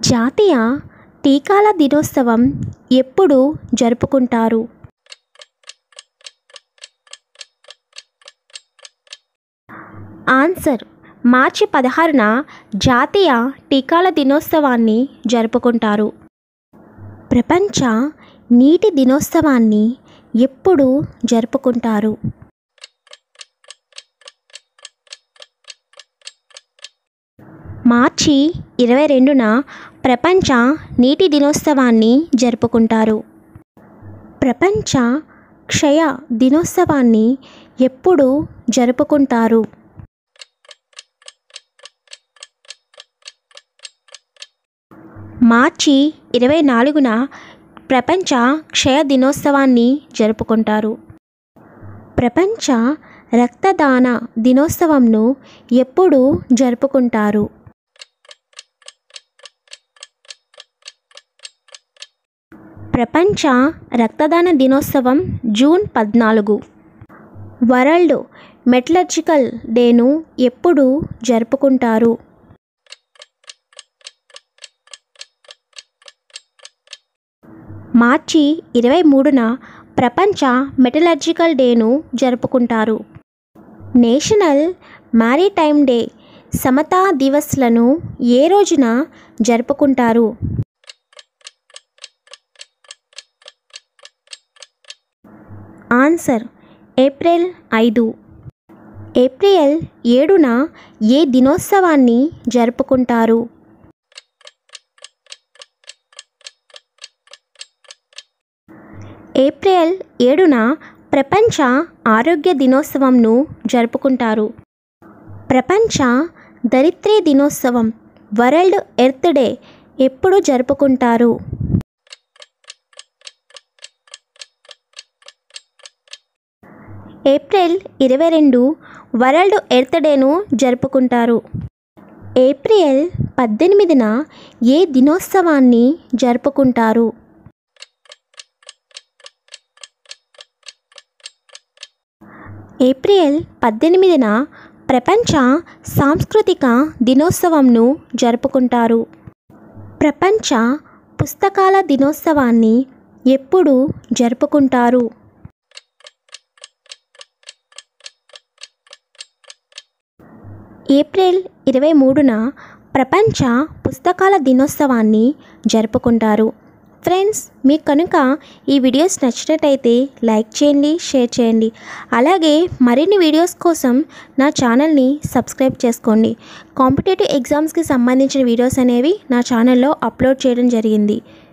జాతీయ టీకాల దినోత్సవం ఎప్పుడు జరుపుకుంటారు ఆన్సర్ మార్చి పదహారున జాతీయ టీకాల దినోత్సవాన్ని జరుపుకుంటారు ప్రపంచ నీటి దినోత్సవాన్ని ఎప్పుడు జరుపుకుంటారు మార్చి ఇరవై రెండున ప్రపంచ నీటి దినోత్సవాన్ని జరుపుకుంటారు ప్రపంచ క్షయ దినోత్సవాన్ని ఎప్పుడు జరుపుకుంటారు మార్చి ఇరవై నాలుగున ప్రపంచ క్షయ దినోత్సవాన్ని జరుపుకుంటారు ప్రపంచ రక్తదాన దినోత్సవంను ఎప్పుడు జరుపుకుంటారు ప్రపంచ రక్తదాన దినోత్సవం జూన్ పద్నాలుగు వరల్డ్ మెటలర్జికల్ డేను ఎప్పుడు జరుపుకుంటారు మార్చి ఇరవై మూడున ప్రపంచ మెటలర్జికల్ డేను జరుపుకుంటారు నేషనల్ మ్యారీటైమ్ డే సమతా దివస్లను ఏ రోజున జరుపుకుంటారు ఆన్సర్ ఏప్రిల్ ఐదు ఏప్రిల్ ఏడున ఏ దినోత్సవాన్ని జరుపుకుంటారు ఏప్రిల్ ఏడున ప్రపంచ ఆరోగ్య దినోత్సవంను జరుపుకుంటారు ప్రపంచ దరిత్రీ దినోత్సవం వరల్డ్ ఎర్త్ డే ఎప్పుడు జరుపుకుంటారు ఏప్రిల్ ఇరవై రెండు వరల్డ్ ఎర్త్ డేను జరుపుకుంటారు ఏప్రిల్ పద్దెనిమిదిన ఏ దినోత్సవాన్ని జరుపుకుంటారు ఏప్రిల్ పద్దెనిమిదిన ప్రపంచ సాంస్కృతిక దినోత్సవంను జరుపుకుంటారు ప్రపంచ పుస్తకాల దినోత్సవాన్ని ఎప్పుడు జరుపుకుంటారు ఏప్రిల్ ఇరవై మూడున ప్రపంచ పుస్తకాల దినోత్సవాన్ని జరుపుకుంటారు ఫ్రెండ్స్ మీకు కనుక ఈ వీడియోస్ నచ్చినట్టయితే లైక్ చేయండి షేర్ చేయండి అలాగే మరిన్ని వీడియోస్ కోసం నా ఛానల్ని సబ్స్క్రైబ్ చేసుకోండి కాంపిటేటివ్ ఎగ్జామ్స్కి సంబంధించిన వీడియోస్ అనేవి నా ఛానల్లో అప్లోడ్ చేయడం జరిగింది